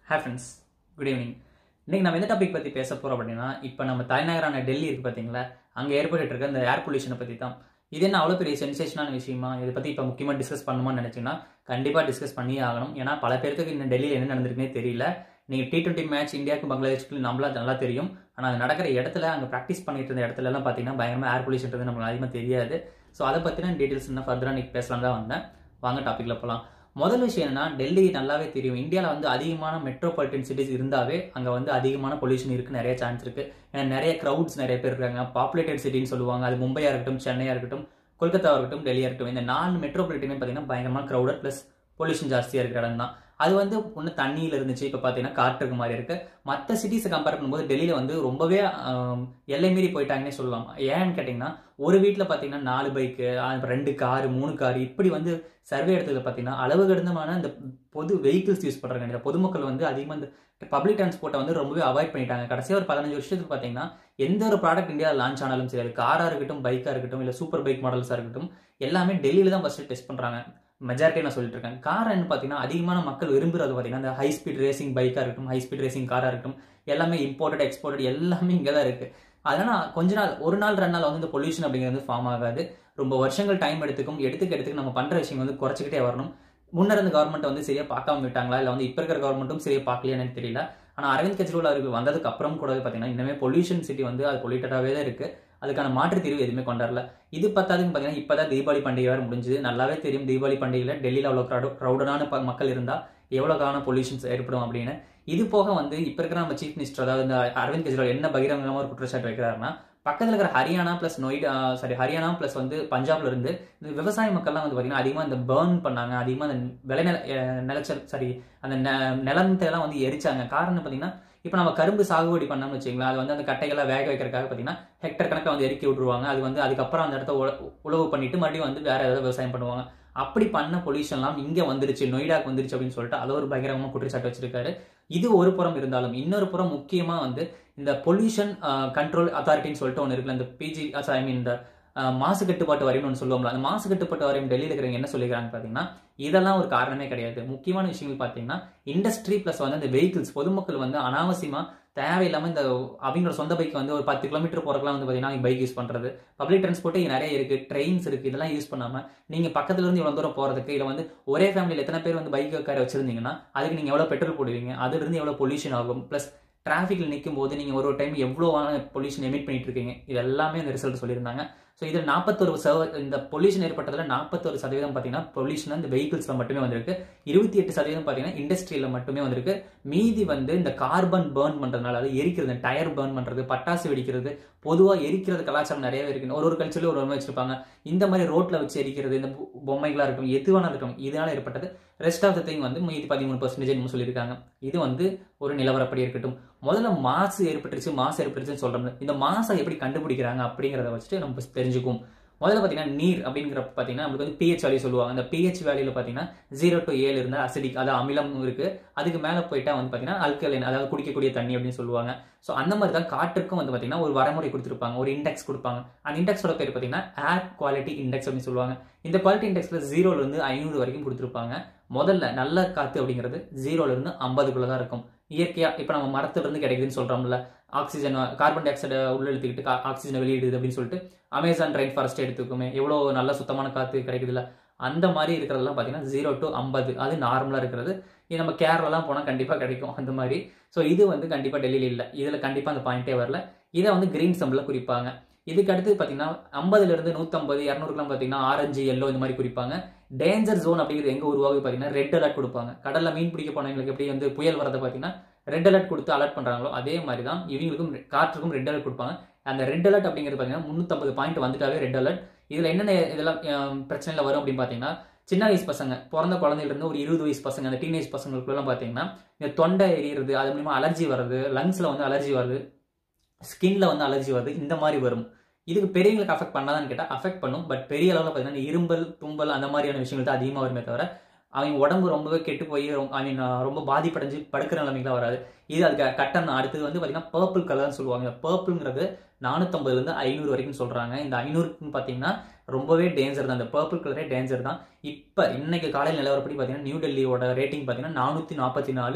hi friends good evening இன்னைக்கு நம்ம எந்த டாபிக் பற்றி பேச போகிறோம் அப்படின்னா இப்போ நம்ம தலைநகரான டெல்லி இருக்கு பார்த்தீங்களா அங்கே ஏற்பட்டு இருக்க இந்த ஏர் பொல்யூஷனை பற்றி தான் இது என்ன அவ்வளோ பெரிய சென்சேஷனான விஷயமா இதை பற்றி இப்போ முக்கியமாக டிஸ்கஸ் பண்ணுமான்னு நினச்சிங்கன்னா கண்டிப்பாக டிஸ்கஸ் பண்ணியே ஆகணும் ஏன்னா பல பேருக்கு இந்த டெல்லியில் என்ன நடந்திருக்குன்னே தெரியல நீங்கள் டி டுவெண்ட்டி மேட்ச் இந்தியாவுக்கும் பங்களாதேஷ்க்கு நம்மளா நல்லா தெரியும் ஆனால் அது நடக்கிற இடத்துல அங்கே ப்ராக்டிஸ் பண்ணிட்டு இருந்த இடத்துல எல்லாம் பார்த்தீங்கன்னா பயங்கரமாக ஏர் பொல்யூஷன்றது நமக்கு அதிகமாக தெரியாது ஸோ அதை பற்றின டீட்டெயில்ஸ் இன்னும் ஃபர்தராக நீ பேசலாம் தான் வந்தேன் வாங்க டாப்பிக்கில் போகலாம் முதல் விஷயம் என்னன்னா டெல்லி நல்லாவே தெரியும் இந்தியாவில் வந்து அதிகமான மெட்ரோபாலிட்டன் சிட்டிஸ் இருந்தாவே அங்கே வந்து அதிகமான பொல்யூஷன் இருக்கு நிறைய சான்ஸ் இருக்கு ஏன்னா நிறைய க்ரௌட்ஸ் நிறைய பேர் இருக்காங்க பாப்புலேட்டட் சிட்டின்னு சொல்லுவாங்க அது மும்பையா இருக்கட்டும் சென்னையா இருக்கட்டும் கொல்கத்தாவா இருக்கட்டும் டெல்லியா இருக்கட்டும் இந்த நாலு மெட்ரோபாலிட்டனே பார்த்தீங்கன்னா பயங்கரமான க்ரௌடட் ப்ளஸ் பொல்யூஷன் ஜாஸ்தியாக இருக்கிற இடம் தான் அது வந்து ஒன்று தண்ணியில் இருந்துச்சு இப்போ பார்த்தீங்கன்னா காற்றுக்கு மாதிரி இருக்கு மற்ற சிட்டிஸை கம்பேர் பண்ணும்போது டெல்லியில் வந்து ரொம்பவே ஆம், எல்லை மீறி போயிட்டாங்கன்னே சொல்லலாம் ஏன்னு கேட்டிங்கன்னா ஒரு வீட்டில் பார்த்தீங்கன்னா நாலு பைக்கு ரெண்டு காரு மூணு கார் இப்படி வந்து சர்வே எடுத்ததுல பார்த்தீங்கன்னா அளவு கடந்தமான இந்த பொது வெஹிக்கிள்ஸ் யூஸ் பண்ணுறாங்க இந்த பொதுமக்கள் வந்து அதிகமாக இந்த பப்ளிக் டிரான்ஸ்போர்ட்டை வந்து ரொம்பவே அவாய்ட் பண்ணிட்டாங்க கடைசியாக ஒரு பதினஞ்சு வருஷத்துக்கு பார்த்தீங்கன்னா எந்த ஒரு ப்ராடக்ட் இந்தியாவில் லான்ச் ஆனாலும் சரி அது காராக இருக்கட்டும் பைக்காக இருக்கட்டும் இல்லை சூப்பர் பைக் மாடல்ஸாக இருக்கட்டும் எல்லாமே டெல்லியில் தான் ஃபஸ்ட்டு டெஸ்ட் பண்ணுறாங்க மெஜாரிட்டி நான் சொல்லிட்டு இருக்கேன் கார் பார்த்தீங்கன்னா அதிகமான மக்கள் விரும்புறது பார்த்தீங்கன்னா இந்த ஹை ஸ்பீட் ரேசிங் பைக்காக இருக்கட்டும் ஹை ஸ்பீட் ரேசிங் காராக இருக்கட்டும் எல்லாமே இம்போர்ட்டட் எக்ஸ்போர்ட்டட் எல்லாமே இங்கே தான் இருக்குது அதனால் கொஞ்ச நாள் ஒரு நாள் ரெண்டு நாள் வந்து இந்த பொல்யூஷன் அப்படிங்கிறது ஃபார்ம் ஆகாது ரொம்ப வருஷங்கள் டைம் எடுத்துக்கும் எடுத்துக்க எடுத்துக்க நம்ம பண்ணுற விஷயம் வந்து குறைச்சிக்கிட்டே வரணும் முன்னர் இருந்த கவர்மெண்ட் வந்து சரியா பார்க்காம விட்டாங்களா இல்லை வந்து இப்போ இருக்கிற கவர்மெண்ட்டும் சரியா பார்க்கலையான்னு எனக்கு தெரியல ஆனால் அரவிந்த் கெஜ்ரிவால் அவர்கள் வந்ததுக்கு அப்புறம் கூட பார்த்தீங்கன்னா இன்னுமே பொல்யூஷன் சிட்டி வந்து அது பொல்யூட்டடாகவே தான் இருக்குது அதுக்கான மாற்று தீர்வு எதுவுமே கொண்டாடல இது பத்தாதுன்னு பார்த்தீங்கன்னா இப்போ தான் தீபாவளி பண்டிகை வேறு முடிஞ்சுது நல்லாவே தெரியும் தீபாவளி பண்டிகையில் டெல்லியில் அவ்வளோ க்ரௌடு க்ரௌடடான ப- மக்கள் இருந்தால் எவ்வளோக்கான பொல்யூஷன்ஸ் ஏற்படும் அப்படின்னு இது போக வந்து இப்போ இருக்கிற நம்ம சீஃப் மினிஸ்டர் அதாவது இந்த அரவிந்த் கெஜ்ரிவால் என்ன பகிரங்கமாக ஒரு குற்றச்சாட்டு வைக்கிறாருன்னா பக்கத்தில் இருக்கிற Haryana plus Noida sorry Haryana plus வந்து பஞ்சாப்ல இருந்து இந்த விவசாய மக்கள்லாம் வந்து பார்த்தீங்கன்னா அதிகமாக இந்த பேர்ன் பண்ணாங்க அதிகமாக அந்த விளைநில அஹ் நிலச்சல் சாரி அந்த நெ- நிலத்தை எல்லாம் வந்து எரிச்சாங்க காரணம் பார்த்தீங்கன்னா இப்போ நம்ம கரும்பு சாகுபடி பண்ணோம்னு வச்சுங்களேன் அது வந்து அந்த கட்டைகள்லாம் வேக வைக்கிறதுக்காக பார்த்தீங்கன்னா ஹெக்டர் கணக்கில் வந்து எரிக்கி விட்டுருவாங்க அது வந்து அதுக்கப்புறம் அந்த இடத்த உழ- உழவு பண்ணிட்டு மறுபடியும் வந்து வேற ஏதாவது விவசாயம் பண்ணுவாங்க அப்படி பண்ண பொல்யூஷன்லாம் இங்கே வந்துருச்சு நொய்டாக்கு வந்துருச்சு அப்படின்னு சொல்லிட்டு அதை ஒரு பயங்கரமாக குற்றச்சாட்டு வச்சிருக்காரு இது ஒரு புறம் இருந்தாலும் இன்னொரு புறம் முக்கியமாக வந்து இந்த பொல்யூஷன் கண்ட்ரோல் அத்தாரிட்டின்னு சொல்லிட்டு ஒன்று இருக்குல்ல இந்த பிஜி ஐ மீன் இந்த அஹ், மாசு கட்டுப்பாட்டு வாரியம் ஒன்று சொல்லுவோம்ல அந்த மாசு கட்டுப்பாட்டு வாரியம் டெல்லியில் இருக்கிறவங்க என்ன சொல்லிக்கிறாங்க பார்த்தீங்கன்னா இதெல்லாம் ஒரு காரணமே கிடையாது முக்கியமான விஷயங்கள் பார்த்தீங்கன்னா இண்டஸ்ட்ரி ப்ளஸ் வந்து இந்த வெஹிக்கிள்ஸ் பொதுமக்கள் வந்து அனாவசியமா தேவையில்லாம இந்த அவங்களோட சொந்த பைக் வந்து ஒரு பத்து கிலோமீட்டர் போறதுலாம் வந்து பார்த்தீங்கன்னா பைக் யூஸ் பண்றது பப்ளிக் டிரான்ஸ்போர்ட்டே இங்க நிறைய இருக்கு ட்ரெயின்ஸ் இருக்கு இதெல்லாம் யூஸ் பண்ணாம நீங்க பக்கத்துல இருந்து இவ்வளவு தூரம் போறதுக்கு இல்லை வந்து ஒரே ஃபேமிலியில் எத்தனை பேர் வந்து பைக் கார் வச்சிருந்தீங்கன்னா அதுக்கு நீங்க எவ்வளவு பெட்ரோல் போடுவீங்க அதுல இருந்து எவ்வளவு பொல்யூஷன் ஆகும் ப்ளஸ் டிராஃபிக்ல நிற்கும் போது நீங்க ஒரு டைம் எவ்வளோவான பொல்யூஷன் எமிட் பண்ணிட்டு இருக்கீங்க இது எல்லாமே அந்த ரிசல்ட் சொல்லியிருந்தாங்க ஸோ இதில் நாற்பத்தொரு சவ இந்த பொல்யூஷன் ஏற்பட்டதில் நாற்பத்தொரு சதவீதம் பார்த்தீங்கன்னா பொல்யூஷன் இந்த வெஹிக்கிள்ஸ்ல மட்டுமே வந்திருக்கு இருபத்தி எட்டு சதவீதம் பார்த்தீங்கன்னா இண்டஸ்ட்ரியில் மட்டுமே வந்திருக்கு மீதி வந்து இந்த கார்பன் பேர்ன் பண்றதுனால அது எரிக்கிறது டயர் பேர்ன் பண்றது பட்டாசு வெடிக்கிறது பொதுவாக எரிக்கிறது கலாச்சாரம் நிறையவே இருக்கு ஒரு ஒரு கல்ச்சர்ல ஒரு ஒன்று வச்சிருப்பாங்க இந்த மாதிரி ரோட்ல வச்சு எரிக்கிறது இந்த பொ- பொம்மைகளா இருக்கும் எதுவான இருக்கட்டும் இதனால ஏற்பட்டது ரெஸ்ட் ஆஃப் த திங் வந்து மீதி பதிமூணு பர்சன்டேஜ் சொல்லியிருக்காங்க இது வந்து ஒரு நிலவரப்படி இருக்கட்டும் முதல்ல மாசு ஏற்பட்டுருச்சு மாசு ஏற்பட்டுருச்சுன்னு சொல்றோம் இந்த மாசை எப்படி கண்டுபிடிக்கிறாங்க அப்படிங்கிறத வச்சுட்டு நம்ம first தெரிஞ்சுக்குவோம் முதல்ல பார்த்தீங்கன்னா நீர் அப்படிங்கிறப்ப பார்த்தீங்கன்னா நம்மளுக்கு வந்து பிஹெச் வேல்யூ சொல்லுவாங்க அந்த பிஹெச் வேல்யூல பார்த்தீங்கன்னா ஜீரோ டு ஏழு இருந்தால் அசிடிக் அதாவது அமிலம் இருக்கு அதுக்கு மேலே போயிட்டா வந்து பார்த்தீங்கன்னா அல்கலைன் அதாவது குடிக்கக்கூடிய தண்ணி அப்படின்னு சொல்லுவாங்க ஸோ அந்த மாதிரி தான் காற்றுக்கும் வந்து பார்த்தீங்கன்னா ஒரு வரைமுறை கொடுத்துருப்பாங்க ஒரு இண்டெக்ஸ் கொடுப்பாங்க அந்த இண்டெக்ஸோட பேர் பார்த்தீங்கன்னா ஏர் குவாலிட்டி இண்டெக்ஸ் அப்படின்னு சொல்லுவாங்க இந்த குவாலிட்டி இண்டெக்ஸ்ல ஜீரோல இருந்து ஐநூறு வரைக்கும் கொடுத்துருப்பாங்க முதல்ல நல்ல காத்து அப்படிங்கிறது ஜீரோல இருந்து ஐம்பதுக்குள்ள தான் இருக்கும் இயற்கையா இப்போ நம்ம மரத்துல இருந்து கிடைக்குதுன்னு சொல்றோம்ல ஆக்சிஜன் கார்பன் டை ஆக்சைடை உள்ள இழுத்துக்கிட்டு கா- ஆக்சிஜனை வெளியிடுது அப்படின்னு சொல்லிட்டு அமேசான் ரெயின் ஃபாரஸ்ட் எடுத்துக்குமே எவ்வளோ நல்ல சுத்தமான காத்து கிடைக்குதுல்ல அந்த மாதிரி இருக்கிறதெல்லாம் பார்த்தீங்கன்னா ஜீரோ டு ஐம்பது அது நார்மலாக இருக்கிறது இது நம்ம கேரளாலாம் போனால் கண்டிப்பாக கிடைக்கும் அந்த மாதிரி ஸோ இது வந்து கண்டிப்பாக டெல்லியில் இல்லை இதில் கண்டிப்பாக அந்த பாயிண்டே வரல இதை வந்து கிரீன் சம்பில் குறிப்பாங்க இதுக்கு அடுத்து பார்த்தீங்கன்னா ஐம்பதுல இருந்து நூற்றம்பது இரநூறுக்குலாம் பார்த்தீங்கன்னா ஆரஞ்சு எல்லோ இந்த மாதிரி குறிப்பாங்க டேஞ்சர் ஜோன் அப்படிங்கிறது எங்கே உருவாகுது பார்த்தீங்கன்னா ரெட் அலர்ட் கொடுப்பாங்க கடலில் மீன் பிடிக்க போனவங்களுக்கு எப்படி வந்து புயல் வரதை பார்த்தீங்கன்னா ரெட் அலர்ட் கொடுத்து அலர்ட் பண்ணுறாங்களோ அதே மாதிரி தான் இவங்களுக்கும் காற்றுக்கும் ரெட் அலர்ட் கொடுப்பாங்க அந்த ரெட் அலர்ட் அப்படிங்கிறது பார்த்தீங்கன்னா முந்நூற்றம்பது பாயிண்ட் வந்துட்டாவே ரெட் அலர்ட் இதில் என்னென்ன இதெல்லாம் அஹ், பிரச்சனையில வரும் அப்படின்னு பார்த்தீங்கன்னா சின்ன வயசு பசங்க பிறந்த குழந்தையில இருந்து ஒரு இருபது வயசு பசங்க அந்த டீனேஜ் பசங்களுக்குலாம் பார்த்தீங்கன்னா இந்த தொண்டை எரியிறது அது மூலியமா அலர்ஜி வருது லங்ஸ்ல வந்து அலர்ஜி வருது ஸ்கின்ல வந்து அலர்ஜி வருது இந்த மாதிரி வரும் இதுக்கு பெரியவங்களுக்கு அஃபெக்ட் பண்ணாதான்னு கேட்டால் அஃபெக்ட் பண்ணும் பட் பெரிய அளவில் பார்த்தீங்கன்னா இந்த இரும்பல் தும்பல் அந்த மாதிரியான விஷயங்கள் தான் அதிகமாக வருமே தவிர அவங்க உடம்பு ரொம்பவே கெட்டு போய் ஐ மீன் ரொம்ப பாதிப்படைஞ்சு படுக்கிற நிலைமைக்கு தான் வராது இது அதுக்கு கட்டம் அடுத்தது வந்து பார்த்தீங்கன்னா பர்பிள் கலர்னு சொல்லுவாங்க பர்பிள்ங்கிறது நானூற்றம்பதுலேருந்து ஐநூறு வரைக்கும் சொல்கிறாங்க இந்த ஐநூறுக்குன்னு பார்த்தீங்கன்னா ரொம்பவே டேஞ்சர் தான் இந்த பர்பிள் கலரே டேஞ்சர் தான் இப்போ இன்னைக்கு காலையில் நிலவரப்படி பார்த்தீங்கன்னா நியூ டெல்லியோட ரேட்டிங் பார்த்தீங்கன்னா நானூற்றி நாற்பத்தி நாலு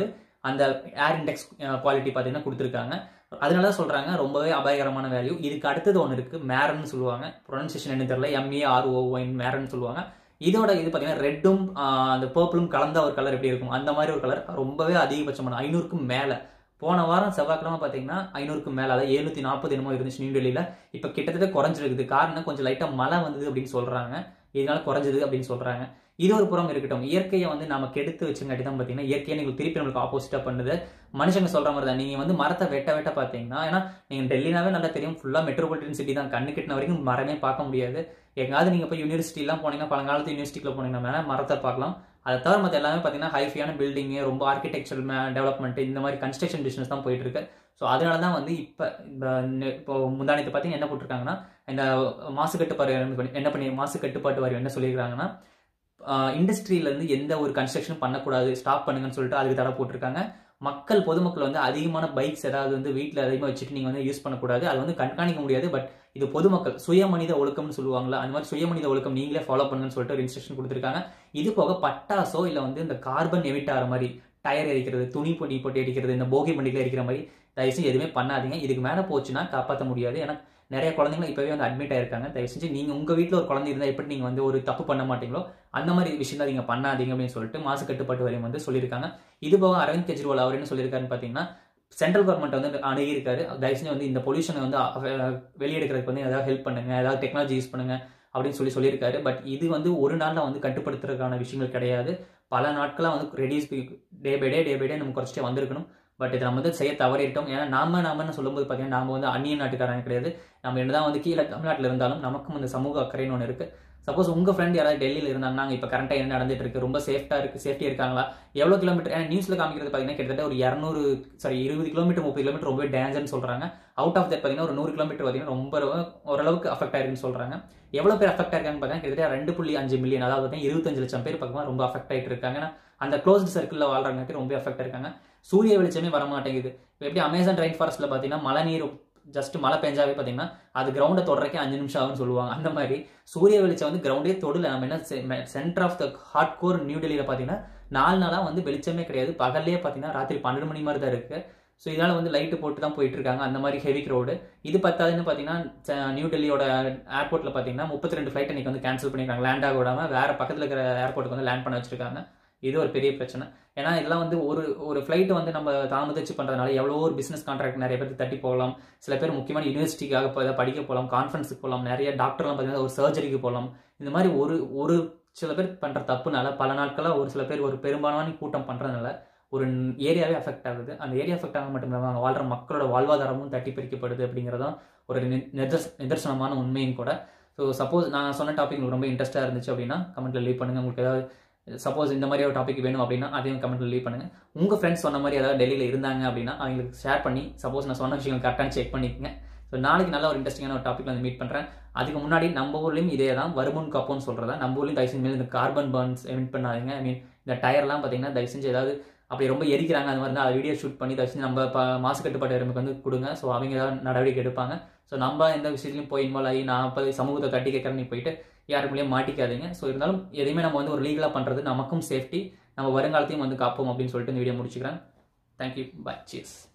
அந்த ஏர் இண்டெக்ஸ் குவாலிட்டி பார்த்தீங்கன்னா கொடுத்துருக்காங்க அதனால தான் சொல்கிறாங்க ரொம்பவே அபாயகரமான வேல்யூ இதுக்கு அடுத்தது ஒன்று இருக்குது மேரன் சொல்லுவாங்க ப்ரொனன்சியேஷன் என்ன தெரியல எம்ஏஆர்ஓஒயின் மேரன் சொல்லுவாங்க இதோட இது பார்த்தீங்கன்னா ரெட்டும் அந்த பர்பிளும் கலந்த ஒரு கலர் எப்படி இருக்கும் அந்த மாதிரி ஒரு கலர் ரொம்பவே அதிகபட்சமான ஐநூறுக்கும் மேலே போன வாரம் செவ்வாய்க்கிழமை பார்த்தீங்கன்னா ஐநூறுக்கு மேலே அதாவது எழுநூத்தி நாற்பது என்னமோ இருந்துச்சு நியூ டெல்லியில் இப்போ கிட்டத்தட்ட குறைஞ்சிருக்குது காரணம் கொஞ்சம் லைட்டாக மழை வந்தது அப்படின்னு சொல்கிறாங்க இதனால குறைஞ்சது அப்படின்னு சொல்கிறாங்க இது ஒரு புறம் இருக்கட்டும் இயற்கையை வந்து நம்ம கெடுத்து வச்சுங்காட்டி தான் பார்த்தீங்கன்னா இயற்கையை நீங்கள் திருப்பி நம்மளுக்கு ஆப்போசிட்டாக பண்ணுது மனுஷங்க சொல்கிற மாதிரி தான் நீங்கள் வந்து மரத்தை வெட்ட வெட்ட பார்த்தீங்கன்னா ஏன்னா நீங்கள் டெல்லினாவே நல்லா தெரியும் ஃபுல்லாக மெட்ரோபாலிட்டன் சிட்டி தான் கண்ணு கிட்டின வரைக்கும் மரமே பார்க்க முடியாது எங்காவது நீங்கள் போய் யூனிவர்சிட்டிலாம் போனீங்கன்னா பழங்காலத்து யூனிவர்சிட்டியில் போனீங்கன்னா வேணால் மரத்தை பார்க்கலாம் அதை தவிர மற்ற எல்லாமே பார்த்தீங்கன்னா ஹைஃபியான பில்டிங்கு ரொம்ப ஆர்கிடெக்சர் டெவலப்மெண்ட் இந்த மாதிரி கன்ஸ்ட்ரக்ஷன் பிஸ்னஸ் தான் போயிட்டு இருக்கு ஸோ அதனால தான் வந்து இப்போ இந்த இப்போ முந்தானத்தை பார்த்தீங்கன்னா என்ன போட்டிருக்காங்கன்னா இந்த மாசு கட்டுப்பாடு என்ன பண்ணி மாசு கட்டுப்பாட்டு வாரியம் என்ன சொல்லியிருக்காங்கன்னா இண்டஸ்ட்ரியிலேருந்து எந்த ஒரு கன்ஸ்ட்ரக்ஷனும் பண்ணக்கூடாது ஸ்டாப் பண்ணுங்கன்னு சொல்லிட்டு அதுக்கு தடை போட்டிருக்காங்க மக்கள் பொதுமக்கள் வந்து அதிகமான பைக்ஸ் ஏதாவது வந்து வீட்டில் அதிகமாக வச்சுட்டு நீங்கள் வந்து யூஸ் பண்ணக்கூடாது அது வந்து கண்காணிக்க முடியாது பட் இது பொதுமக்கள் சுயமனித ஒழுக்கம்னு சொல்லுவாங்களா அந்த மாதிரி சுயமனித ஒழுக்கம் நீங்களே ஃபாலோ பண்ணுங்கன்னு சொல்லிட்டு ஒரு இன்ஸ்ட்ரக்ஷன் கொடுத்துருக்காங்க இது போக பட்டாசோ இல்லை வந்து இந்த கார்பன் எமிட் ஆகிற மாதிரி டயர் எரிக்கிறது துணி பொடி போட்டு எரிக்கிறது இந்த போகி பண்டிகையில் எரிக்கிற மாதிரி தயவுசெஞ்சு எதுவுமே பண்ணாதீங்க இதுக்கு மேலே போச்சுன்னா காப்பாற்ற முடியாது ஏன்னா நிறைய குழந்தைங்க இப்போவே வந்து அட்மிட் ஆயிருக்காங்க தயவு செஞ்சு நீங்கள் உங்கள் வீட்டில் ஒரு குழந்தை இருந்தால் எப்படி நீங்கள் வந்து ஒரு தப்பு பண்ண மாட்டீங்களோ அந்த மாதிரி விஷயம் தான் நீங்கள் பண்ணாதீங்க அப்படின்னு சொல்லிட்டு மாசு கட்டுப்பாட்டு வரையும் வந்து சொல்லியிருக்காங்க இது போக அரவிந்த் கெஜ்ரிவால் அவர் என்ன சொல்லியிருக்காருன்னு பார்த்தீங்கன்னா சென்ட்ரல் கவர்மெண்ட் வந்து அணுகியிருக்காரு தயவு செஞ்சு வந்து இந்த பொல்யூஷனை வந்து வெளியெடுக்கிறதுக்கு வந்து ஏதாவது ஹெல்ப் பண்ணுங்க ஏதாவது டெக்னாலஜி யூஸ் பண்ணுங்க அப்படின்னு சொல்லி சொல்லியிருக்காரு பட் இது வந்து ஒரு நாளில் வந்து கட்டுப்படுத்துறதுக்கான விஷயங்கள் கிடையாது பல நாட்களாக வந்து reduce day by day day by day நம்ம குறைச்சிட்டே வந்திருக்கணும் பட் இதை நம்ம வந்து செய்ய தவறிட்டோம் ஏன்னா நாம நாமன்னு சொல்லும்போது பார்த்தீங்கன்னா நாம வந்து அந்நிய நாட்டுக்காரங்க கிடையாது நம்ம என்னதான் வந்து கீழே தமிழ்நாட்டில் இருந்தாலும் நமக்கும் இந்த சமூக அக்கறைன்னு ஒன்று இருக்கு சப்போஸ் உங்கள் ஃப்ரெண்ட் யாராவது டெல்லியில் இருந்தாங்கன்னா இப்போ கரண்ட்டாக என்ன நடந்துட்டு இருக்கு ரொம்ப சேஃப்டாக இருக்கு சேஃப்டியாக இருக்காங்களா எவ்வளோ கிலோமீட்டர் ஏன்னா நியூஸில் காமிக்கிறது பார்த்தீங்கன்னா கிட்டத்தட்ட ஒரு இரநூறு சாரி இருபது கிலோமீட்டர் முப்பது கிலோமீட்டர் ரொம்ப டேஞ்சர்னு சொல்கிறாங்க அவுட் ஆஃப் தட் பார்த்தீங்கன்னா ஒரு நூறு கிலோமீட்டர் பார்த்தீங்கன்னா ரொம்ப ஓரளவுக்கு அஃபெக்ட் ஆயிருக்குன்னு சொல்கிறாங்க எவ்வளோ பேர் அஃபெக்ட் ஆயிருக்காங்க பார்த்தீங்கன்னா கிட்டத்தட்ட ரெண்டு புள்ளி அஞ்சு மில்லியன் அதாவது பார்த்தீங்கன்னா இருபத்தஞ்சு லட்சம் பேர் பக்கமாக ரொம்ப அஃபெக்ட் ஆகிட்டு இருக்காங்க ஏன்னா அந்த க்ளோஸ்ட் சர்க்கிளில் வாழ்றவங்க ரொம்ப அஃபெக்ட் இருக்காங்க சூரிய வெளிச்சமே வர மாட்டேங்குது இப்போ எப்படி அமேசான் ரைன் ஃபாரஸ்ட்டில் பார்த்தீங்கன்னா மழை நீர் ஜஸ்ட் மழை பெஞ்சாவே பார்த்தீங்கன்னா அது கிரவுண்டை தொடரக்கே அஞ்சு நிமிஷம் ஆகும்னு சொல்லுவாங்க அந்த மாதிரி சூரிய வெளிச்சம் வந்து கிரவுண்டே தொடல நம்ம என்ன centre of the heart core New டெல்லியில் பார்த்தீங்கன்னா நாலு நாளாக வந்து வெளிச்சமே கிடையாது பகல்லே பார்த்தீங்கன்னா ராத்திரி பன்னெண்டு மணி மாதிரி தான் இருக்குது ஸோ இதனால் வந்து லைட்டு போட்டு தான் போயிட்டு இருக்காங்க அந்த மாதிரி ஹெவி க்ரௌடு இது பத்தாதுன்னு பார்த்தீங்கன்னா நியூ டெல்லியோட ஏர்போர்ட்டில் பார்த்தீங்கன்னா முப்பத்தி ரெண்டு ஃப்ளைட் இன்னைக்கு வந்து கேன்சல் பண்ணியிருக்காங்க லேண்ட் ஆக விடாமல் வேறு பக்கத்தில் இருக்கிற ஏர்போர்ட்டுக்கு வந்து லேண்ட் பண்ண வச்சிருக்காங்க இது ஒரு பெரிய பிரச்சனை ஏன்னா இதெல்லாம் வந்து ஒரு ஒரு ஃப்ளைட் வந்து நம்ம தாமதிச்சு பண்ணுறதுனால எவ்வளோ ஒரு பிஸ்னஸ் கான்ட்ராக்ட் நிறைய பேர் தட்டி போகலாம் சில பேர் முக்கியமான யூனிவர்சிட்டிக்காக இப்போ படிக்க போகலாம் கான்ஃபரன்ஸுக்கு போகலாம் நிறைய டாக்டர்லாம் பார்த்தீங்கன்னா ஒரு சர்ஜரிக்கு போகலாம் இந்த மாதிரி ஒரு ஒரு சில பேர் பண்ணுற தப்புனால பல நாட்களாக ஒரு சில பேர் ஒரு பெரும்பாலான கூட்டம் பண்ணுறதுனால ஒரு ஏரியாவே அஃபெக்ட் ஆகுது அந்த ஏரியா அஃபெக்ட் ஆக மட்டும் இல்லாமல் அங்கே வாழ்கிற மக்களோட வாழ்வாதாரமும் தட்டி பறிக்கப்படுது அப்படிங்கிறதான் ஒரு நிதர்ஸ் நிதர்சனமான உண்மையும் கூட ஸோ சப்போஸ் நான் சொன்ன டாபிக் உங்களுக்கு ரொம்ப இன்ட்ரெஸ்ட்டாக இருந்துச்சு அப்படின்னா கமெண்ட்டில் லீவ் பண்ணுங்கள் உங்களுக்கு ஏதாவது சப்போஸ் இந்த மாதிரி ஒரு டாபிக் வேணும் அப்படின்னா அதையும் கமெண்ட்ல லீவ் பண்ணுங்க உங்க ஃப்ரெண்ட்ஸ் சொன்ன மாதிரி ஏதாவது டெல்லியில் இருந்தாங்க அப்படின்னா அவங்களுக்கு ஷேர் பண்ணி சப்போஸ் நான் சொன்ன விஷயங்கள் கரெக்டாக செக் பண்ணிக்கங்க ஸோ நாளைக்கு நல்ல ஒரு இன்ட்ரெஸ்டிங்கான ஒரு டாபிக் வந்து மீட் பண்ணுறேன் அதுக்கு முன்னாடி நம்ம ஊர்லேயும் இதே தான் வருமுன் காப்போன்னு சொல்கிறதா நம்ம ஊர்லேயும் தயவு செஞ்சு இந்த கார்பன் பர்ன்ஸ் எமிட் பண்ணாதீங்க ஐ மீன் இந்த டயர்லாம் பார்த்தீங்கன்னா தயவு செஞ்சு ஏதாவது அப்படி ரொம்ப எரிக்கிறாங்க அந்த மாதிரி அதை வீடியோ ஷூட் பண்ணி தயவு செஞ்சு நம்ம இப்போ மாசு கட்டுப்பாட்டு எறும்புக்கு வந்து கொடுங்க ஸோ அவங்க ஏதாவது நடவடிக்கை எடுப்பாங்க ஸோ நம்ம எந்த விஷயத்துலையும் போய் இன்வால்வ் ஆகி நான் இப்போ சமூகத்தை தட்டி கேட்குறேன்னு போயிட்டு யாருக்குள்ளேயும் மாட்டிக்காதீங்க ஸோ இருந்தாலும் எதையுமே நம்ம வந்து ஒரு லீகலாக பண்ணுறது நமக்கும் சேஃப்டி நம்ம வருங்காலத்தையும் வந்து காப்போம் அப்படின்னு சொல்லிட்டு இந்த வீடியோ முடிச்சுக்கிறேன் தேங்க்யூ பை சீஸ்